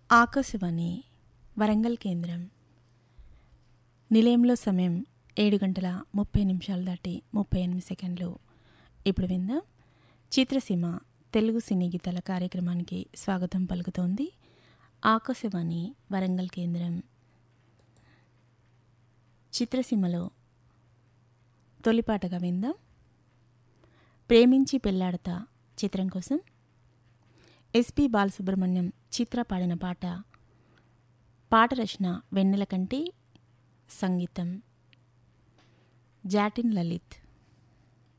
ఆకాశవాణి వరంగల్ కేంద్రం నిలయంలో సమయం ఏడు గంటల ముప్పై నిమిషాలు దాటి ముప్పై ఎనిమిది సెకండ్లు ఇప్పుడు విందాం చిత్రసీమ తెలుగు సినీ గీతాల కార్యక్రమానికి స్వాగతం పలుకుతోంది ఆకాశవాణి వరంగల్ కేంద్రం చిత్రసీమలో తొలిపాటగా విందాం ప్రేమించి పెళ్లాడతా చిత్రం కోసం ఎస్పి బాలసుబ్రహ్మణ్యం చిత్ర పాడిన పాట పాట రచన వెన్నెల కంటి సంగీతం జాటిన్ లలిత్